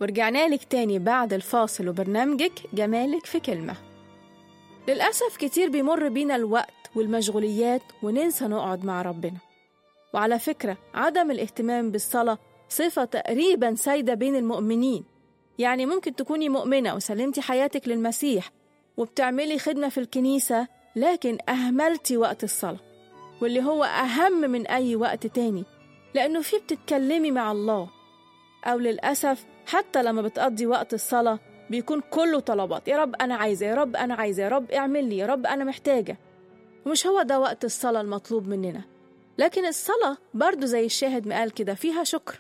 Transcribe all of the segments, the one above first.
ورجعنا لك تاني بعد الفاصل وبرنامجك جمالك في كلمة للأسف كتير بيمر بينا الوقت والمشغوليات وننسى نقعد مع ربنا وعلى فكرة عدم الاهتمام بالصلاة صفة تقريبا سايدة بين المؤمنين يعني ممكن تكوني مؤمنة وسلمتي حياتك للمسيح وبتعملي خدمة في الكنيسة لكن أهملتي وقت الصلاة واللي هو أهم من أي وقت تاني لأنه فيه بتتكلمي مع الله أو للأسف حتى لما بتقضي وقت الصلاة بيكون كله طلبات يا رب أنا عايزة يا رب أنا عايزة يا رب اعمل لي يا رب أنا محتاجة ومش هو ده وقت الصلاة المطلوب مننا لكن الصلاة برضو زي الشاهد ما قال كده فيها شكر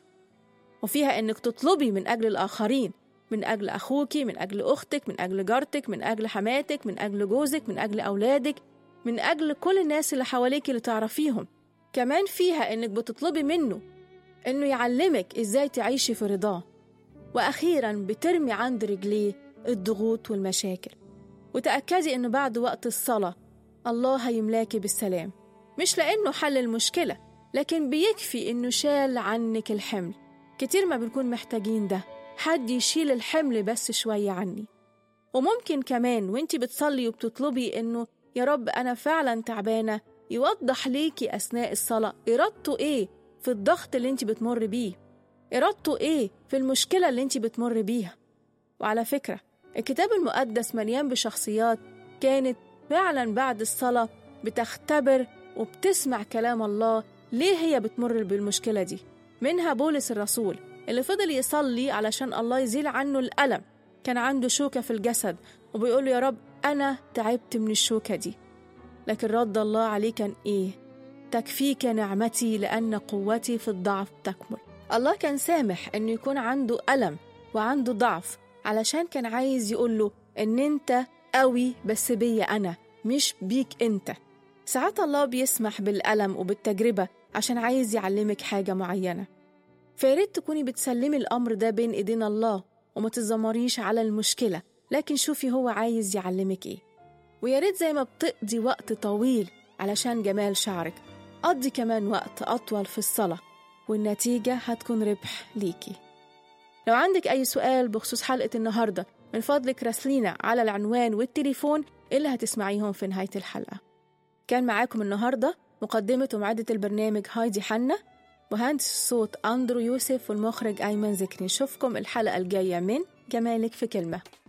وفيها إنك تطلبي من أجل الآخرين من أجل أخوكي من أجل أختك من أجل جارتك من أجل حماتك من أجل جوزك من أجل أولادك من أجل كل الناس اللي حواليك اللي تعرفيهم كمان فيها إنك بتطلبي منه إنه يعلمك إزاي تعيشي في رضاه وأخيرا بترمي عند رجليه الضغوط والمشاكل وتأكدي إنه بعد وقت الصلاة الله هيملاكي بالسلام مش لأنه حل المشكلة لكن بيكفي إنه شال عنك الحمل كتير ما بنكون محتاجين ده حد يشيل الحمل بس شوية عني وممكن كمان وانتي بتصلي وبتطلبي إنه يا رب أنا فعلا تعبانة يوضح ليكي أثناء الصلاة إرادته إيه في الضغط اللي انتي بتمر بيه إرادته إيه في المشكلة اللي انتي بتمر بيها وعلى فكرة الكتاب المقدس مليان بشخصيات كانت فعلا بعد الصلاة بتختبر وبتسمع كلام الله ليه هي بتمر بالمشكلة دي منها بولس الرسول اللي فضل يصلي علشان الله يزيل عنه الألم كان عنده شوكة في الجسد وبيقول له يا رب أنا تعبت من الشوكة دي لكن رد الله عليه كان إيه تكفيك نعمتي لأن قوتي في الضعف تكمل الله كان سامح إنه يكون عنده ألم وعنده ضعف علشان كان عايز يقول له إن أنت قوي بس بيا أنا مش بيك أنت ساعات الله بيسمح بالألم وبالتجربة عشان عايز يعلمك حاجة معينة فياريت تكوني بتسلمي الأمر ده بين إيدين الله وما تتذمريش على المشكلة لكن شوفي هو عايز يعلمك إيه وياريت زي ما بتقضي وقت طويل علشان جمال شعرك قضي كمان وقت أطول في الصلاة والنتيجة هتكون ربح ليكي لو عندك أي سؤال بخصوص حلقة النهاردة من فضلك راسلينا على العنوان والتليفون اللي هتسمعيهم في نهاية الحلقة كان معاكم النهاردة مقدمة ومعدة البرنامج هايدي حنا مهندس الصوت أندرو يوسف والمخرج أيمن ذكري نشوفكم الحلقة الجاية من جمالك في كلمة